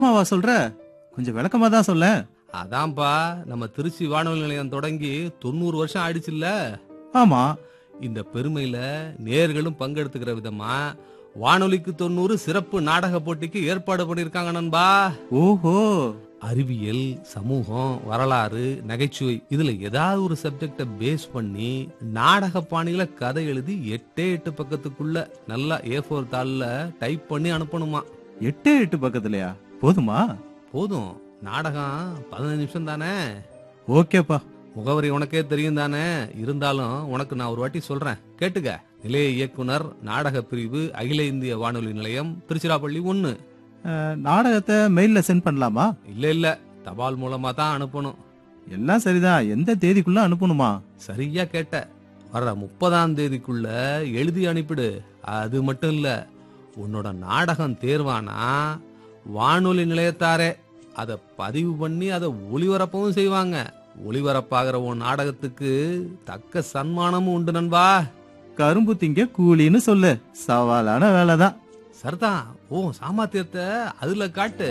அம்மாவா சொல்ற கொஞ்சம் விளக்கமா தான் சொல்ல அதான்பா நம்ம திருச்சி வானொலி நிலையம் தொடங்கி தொண்ணூறு வருஷம் ஆயிடுச்சுல்ல ஆமா இந்த பெருமையில நேர்களும் பங்கெடுத்துக்கிற விதமா வானொலிக்கு தொண்ணூறு சிறப்பு நாடக போட்டிக்கு ஏற்பாடு பண்ணிருக்காங்க நண்பா ஓஹோ அறிவியல் சமூகம் வரலாறு நகைச்சுவை இதுல ஏதாவது ஒரு சப்ஜெக்ட பேஸ் பண்ணி நாடக பாணியில கதை எழுதி எட்டே எட்டு பக்கத்துக்குள்ள நல்லா ஏ ஃபோர் தாளில் டைப் பண்ணி அனுப்பணுமா எட்டு எட்டு பக்கத்துலயா போதுமா போதும் நாடகம் பதினஞ்சு நிமிஷம் தானே ஓகேப்பா முகவரி உனக்கே தெரியும் தானே இருந்தாலும் உனக்கு நான் ஒரு வாட்டி சொல்றேன் கேட்டுக்க நிலைய இயக்குனர் நாடக பிரிவு அகில இந்திய வானொலி நிலையம் திருச்சிராப்பள்ளி ஒன்னு அஹ், நாடகத்தை மெயில்ல சென்ட் பண்ணலாமா இல்ல இல்ல தபால் மூலமா தான் அனுப்பணும் எல்லாம் சரிதான் எந்த தேதிக்குள்ள அனுப்பணுமா சரியா கேட்ட வர்ற முப்பதாம் தேதிக்குள்ள எழுதி அனுப்பிடு அது மட்டும் இல்ல உன்னோட நாடகம் தேர்வானா வானொலி நிலையத்தாரே அதை பதிவு பண்ணி அதை ஒளிபரப்பவும் செய்வாங்க ஒளிபரப்பாகிற உன் நாடகத்துக்கு தக்க சன்மானமும் உண்டு நண்பா கரும்பு திங்க கூலின்னு சொல்லு சவாலான வேலைதான் சரிதான் ஓ சாமர்த்தியத்தை அதுல காட்டு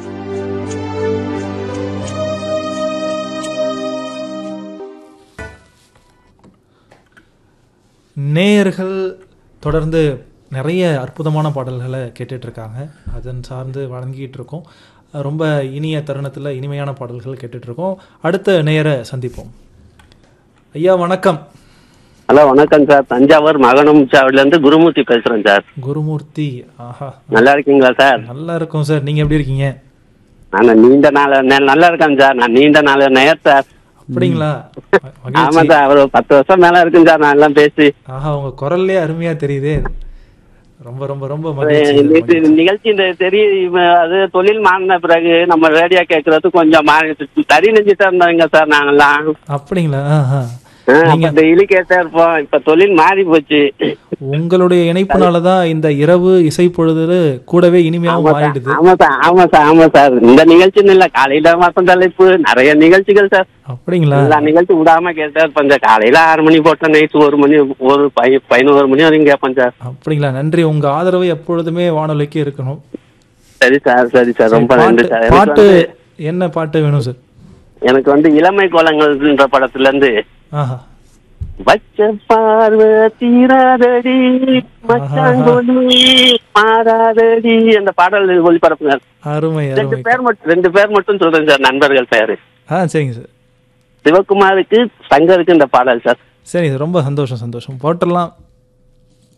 நேயர்கள் தொடர்ந்து நிறைய அற்புதமான பாடல்களை கேட்டுட்டு இருக்காங்க அதன் சார்ந்து வழங்கிட்டு இருக்கோம் ரொம்ப இனிய தருணத்தில் இனிமையான பாடல்கள் கேட்டுட்டு இருக்கோம் அடுத்த நேயரை சந்திப்போம் ஐயா வணக்கம் ஹலோ வணக்கம் சார் தஞ்சாவூர் மகனும் இருந்து குருமூர்த்தி பேசுறேன் சார் குருமூர்த்தி ஆஹா நல்லா இருக்கீங்களா சார் நல்லா இருக்கும் சார் நீங்க எப்படி இருக்கீங்க நான் நீண்ட நாள் நே- நல்லா இருக்கேன் சார் நான் நீண்ட நாள் நேர் சார் அப்படிங்களா ம- ஆமா மகிழ்ச்சி சார் ஒரு பத்து வருஷம் மேல இருக்குங்க சார் நான் எல்லாம் பேசி ஆஹா உங்க குரல்லே அருமையா தெரியுதே ரொம்ப ரொம்ப ரொம்ப மகிழ்ச்சி இந்த மகிழ்ச்சி. நிகழ்ச்சி இந்த தெரியும் அது தொழில் மாறின பிறகு நம்ம ரேடியோ கேட்கறது கொஞ்சம் மாறி தறி நெஞ்சிட்டு இருந்தாங்க சார் நாங்கெல்லாம் அப்படிங்களா ஆஹா. நீங்க டெய்லி கேட்டே இருப்போம் இப்ப தொழில் மாறி போச்சு உங்களுடைய இணைப்புனால தான் இந்த இரவு இசை பொழுது கூடவே இனிமையாகவும் ஆமா சார் ஆயிடுது ஆமா சார் ஆமா சார் ஆமா சார் இந்த நிகழ்ச்சின்னு இல்ல காலையில மாசம் தலைப்பு நிறைய நிகழ்ச்சிகள் சார் அப்படிங்களா எல்லா நிகழ்ச்சி விடாம கேட்டா இருப்பேன் சார் காலையில ஆறு மணி போட்டா நைட் ஒரு மணி ஒரு பை- பதினோரு மணி வரைக்கும் கேட்பேன் சார் அப்படிங்களா நன்றி உங்க ஆதரவு எப்பொழுதுமே வானொலிக்கு இருக்கணும் சரி சார் சரி சார் ரொம்ப நன்றி பாட்டு சார் எனக்கு பாட்டு வந்து- என்ன பாட்டு வேணும் சார் எனக்கு வந்து இளமை கோலங்கள்ன்ற படத்துல இருந்து ஆஹா வச்ச பார்வை தீராதடி மச்சாங்கொலி மாறாதடி அந்த பாடல் ஒளிபரப்புங்க அருமை ரெண்டு அருமை பேர் மட்டும் ரெண்டு பேர் மட்டும் சொல்றேன் சார் நண்பர்கள் பேரு ஆ சரிங்க சார் சிவகுமாருக்கு சங்கருக்கு இந்த பாடல் சார் சரிங்க சார் ரொம்ப சந்தோஷம் சந்தோஷம் போட்டுடலாம்